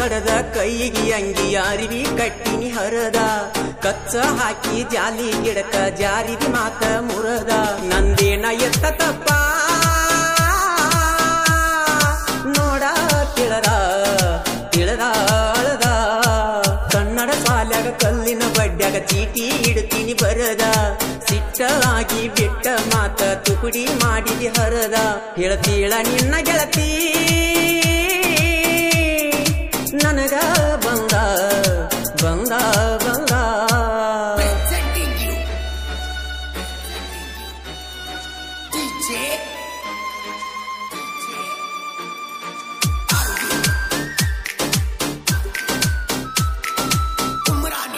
ಕಡದ ಕೈಗೆ ಅಂಗಿ ಅರಿವಿ ಕಟ್ಟಿನಿ ಹರದ ಕಚ್ಚ ಹಾಕಿ ಜಾಲಿ ಗಿಡಕ ಜಾರಿದಿ ಮಾತ ಮುರದ ನಂದೇನ ಎತ್ತ ತಪ್ಪ ನೋಡ ತಿಳದ ತಿಳದ ಅಳದ ಕನ್ನಡ ಶಾಲ್ಯಾಗ ಕಲ್ಲಿನ ಬಡ್ಡ್ಯಾಗ ಚೀಟಿ ಇಡ್ತೀನಿ ಬರದ ಸಿಟ್ಟಾಗಿ ಬಿಟ್ಟ ಮಾತ ತುಕುಡಿ ಮಾಡಿದಿ ಹರದ ಹೇಳ್ತೀಳ ನಿನ್ನ ಗೆಳತಿ ನನಗ ಬಂದ ಬಂದ ಬಂದ Presenting you. DJ. Umrani.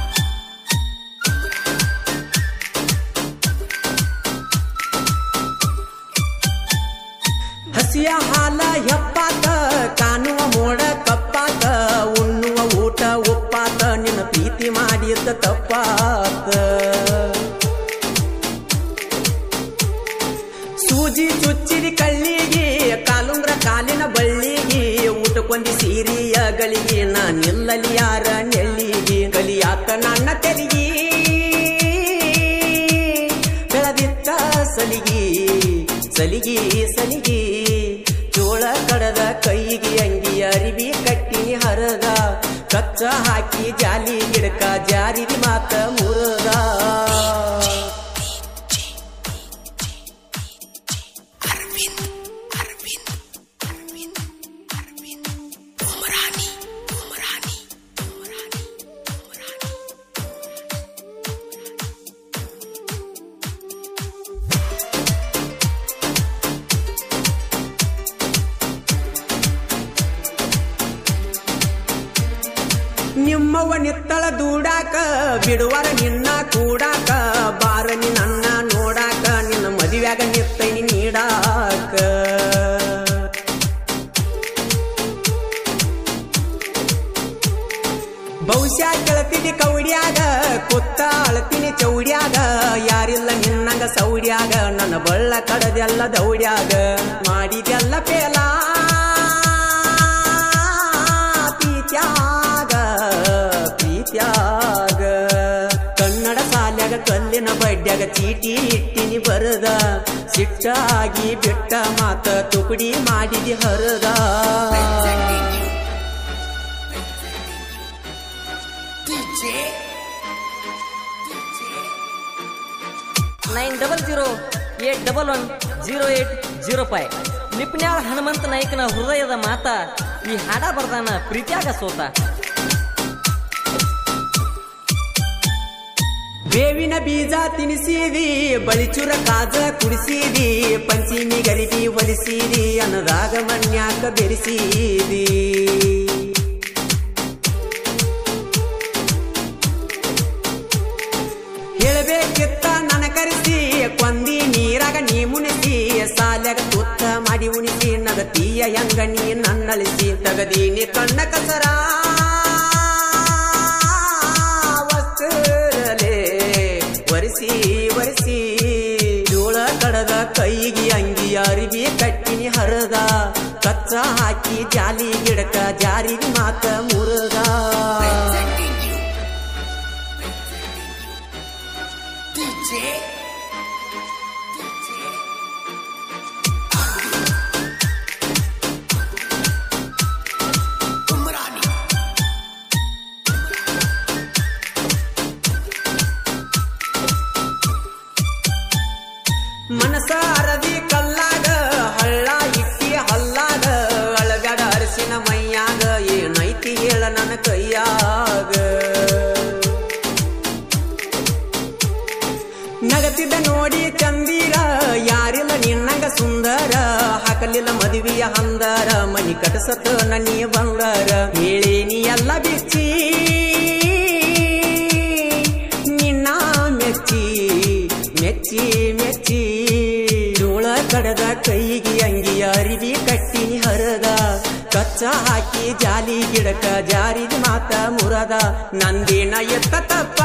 ಹಸಿಯ ಹಾಲ ಹೆಪ್ಪಾತ ಕಾಣುವ ಮೋಡ ಕಪ್ಪಾತ ಉಣ್ಣುವ ಊಟ ಒಪ್ಪಾತ ನಿನ್ನ ಪ್ರೀತಿ ಮಾಡಿದ್ದ ತಪ್ಪಾತ ಸೂಜಿ ಚುಚ್ಚಿರಿ ಕಳ್ಳಿಗೆ ಕಾಲುಂಗ್ರ ಕಾಲಿನ ಬಳ್ಳಿಗೆ ಊಟಕೊಂದಿ ಸೀರಿಯ ಗಳಿಗೆ ನಾ ನಿಲ್ಲಲಿ ಯಾರ ನೆಳ್ಳಿಗೆ ಕಲಿಯಾತ ನನ್ನ ತೆಲಿಗಿ ಬೆಳದಿತ್ತ ಸಲಿಗಿ ಸಲಿಗಿ ಸಲಿಗಿ ಚೋಳ ಕಡದ ಕೈಗೆ ಅಂಗಿ ಅರಿವಿ ಕಟ್ಟಿ ಹರದ ಕಚ್ಚ ಹಾಕಿ ಜಾಲಿ ಗಿಡಕ ಜಾರಿದಿ ಮಾತ ಮುರದ Arvind. Arvind. Arvind. Arvind. Umrani. Umrani. Umrani. Umrani. ನಿಮ್ಮವ್ವ ನಿತ್ತಳ ದೂಡಾಕ ಬಿಡುವರ ನಿನ್ನ ಕೂಡಾಕ ಬಾರನಿ ನನ್ನ ನೋಡಾಕ ನಿನ್ನ ಮದುವ್ಯಾಗ ನಿತ್ತೈನಿ ನೀಡಾಕ ಬಹುಶಃ ಕೆಳತಿದಿ ಕೌಡ್ಯಾಗ ಕುತ್ತ ಅಳತಿನಿ ಚೌಡ್ಯಾಗ ಯಾರಿಲ್ಲ ನಿನ್ನಂಗ ಸೌಡ್ಯಾಗ ನನ್ನ ಬಳ್ಳ ಕಡದೆಲ್ಲ ದೌಡ್ಯಾಗ ಮಾಡಿದೆಲ್ಲ ಪೇಲ ಪ್ರೀತ್ಯಾಗ ಪ್ರೀತ್ಯಾಗ ಕನ್ನಡ ಸಾಲ್ಯಾಗ ಕಲ್ಲಿನ ಬಡ್ಡ್ಯಾಗ ಚೀಟಿ ಇಟ್ಟಿನಿ ಬರದ ಸಿಟ್ಟಾಗಿ ಬಿಟ್ಟ ಮಾತ ತುಕುಡಿ ಮಾಡಿದಿ ಹರದ Presenting you. DJ. DJ. Nine double zero eight double one zero eight zero five ನಿಪ್ನ್ಯಾಳ ಹನುಮಂತ ನಾಯ್ಕನ ಹೃದಯದ ಮಾತ ಈ ಹಾಡ ಬರ್ದಾನ ಪ್ರೀತ್ಯಾಗ ಸೋತ ಬೇವಿನ ಬೀಜ ತಿನಿಸಿದಿ ಬಳಿಚುರ ಕಾಜ ಕುಡಿಸಿದಿ ಪಂಚಿಮಿ ಗರಿಬಿ ಹೊಲಿಸಿದಿ ಅನ್ನದಾಗ ಮನ್ಯಾಕ ಬೆರೆಸಿದಿ ಹೇಳಬೇಕಿತ್ತ ನನ ಕರೆಸಿ ಕೊಂದಿ ನೀರಾಗ ನೀ ಮುನಿಸಿ ಸಾಲ್ಯಾಗ ತುತ್ತ ಮಾಡಿ ಉಣಿಸಿ ನಗತೀಯ ಹೆಂಗ ನೀ ನನ್ನಳಿಸಿ ತಗದೀನಿ ಕಣ್ಣ ಕಸರ ವಸ್ತುರಲೆ ಒರೆಸಿ ಒರೆಸಿ ಜೋಳ ಕಡದ ಕೈಗೆ ಅಂಗಿ ಅರಿವಿ ಕಟ್ಟಿನಿ ಹರದ ಕಚ್ಚ ಹಾಕಿ ಜಾಲಿ ಗಿಡಕ ಜಾರಿ ಮಾತ ಮುರದ Presenting you. DJ. DJ. Umrani. ಮನಸ ಅರದಿ ಕಲ್ಲಾಗ ಹಳ್ಳ ಇಕ್ಕಿ ಹಲ್ಲಾಗ ಅಳಗಡ ಅರಸಿನ ಮೈಯಾಗ ಏನೈತಿ ಹೇಳ ನನ್ನ ಕೈಯಾಗ ನಗತಿದ್ದ ನೋಡಿ ಚಂದೀರ ಯಾರಿಲ್ಲ ನಿನ್ನಂಗ ಸುಂದರ ಹಾಕಲಿಲ್ಲ ಮದುವೆಯ ಹಂದರ ಮನಿ ಕಟಸತ ನನಿ ಬಂಗಾರ ಹೇಳೇನಿ ಎಲ್ಲ ಬಿಚ್ಚಿ ನಿನ್ನ ಮೆಚ್ಚಿ ಮೆಚ್ಚಿ ಮೆಚ್ಚಿ ಜೋಳ ಕಡದ ಕೈಗೆ ಅಂಗಿ ಅರಿವಿ ಕಟ್ಟಿನಿ ಹರದ ಕಚ್ಚ ಹಾಕಿ ಜಾಲಿ ಗಿಡಕ ಜಾರಿದ ಮಾತ ಮುರದ ನಂದೇನ ಎತ್ತ ತಪ್ಪ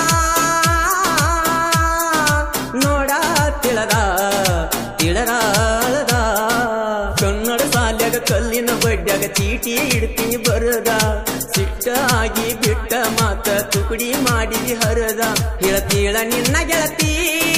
ನೋಡ ತಿಳದ ತಿಳದ ಅಳದ ಕನ್ನಡ ಸಾಲ್ಯಾಗ ಕಲ್ಲಿನ ಬಡ್ಡ್ಯಾಗ ಚೀ ಚೀಟಿ ಇಡ್ತೀನಿ ಬರದ ಸಿಟ್ಟ ಆಗಿ ಬಿಟ್ಟ ಮಾತ ತುಕಡಿ ಮಾಡಿದಿ ಹರದ ಹೇಳ್ತೀಳ ನಿನ್ನ ಗೆಳತಿ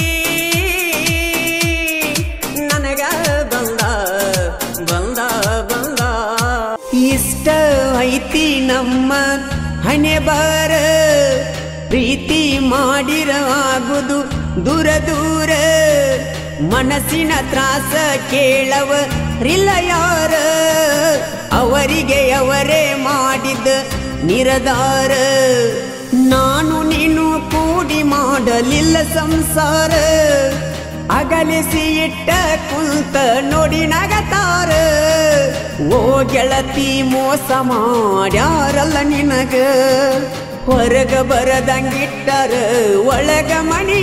ನನಗ ಬಂದ ಬಂದ ಬಂದ ಇಷ್ಟ ಐತಿ ನಮ್ಮ ಹಣೆ ಬಾರ ಪ್ರೀತಿ ಮಾಡಿರ ಆಗುದು ದೂರ ದೂರ ಮನಸ್ಸಿನ ತ್ರಾಸ ಕೇಳವ ರಿಲ್ಲ ಯಾರ ಅವರಿಗೆ ಅವರೇ ಮಾಡಿದ ನಿರದಾರ ನಾನು ನೀನು ಕೂಡಿ ಮಾಡಲಿಲ್ಲ ಸಂಸಾರ ಅಗಲಿಸಿ ಇಟ್ಟ ಕುಂತ ನೋಡಿ ನಗತಾರ ಓ ಗೆಳತಿ ಮೋಸ ಮಾಡ್ಯಾರಲ್ಲ ನಿನಗ ಹೊರಗ ಬರದಂಗಿಟ್ಟಾರ ಒಳಗ ಮಣಿ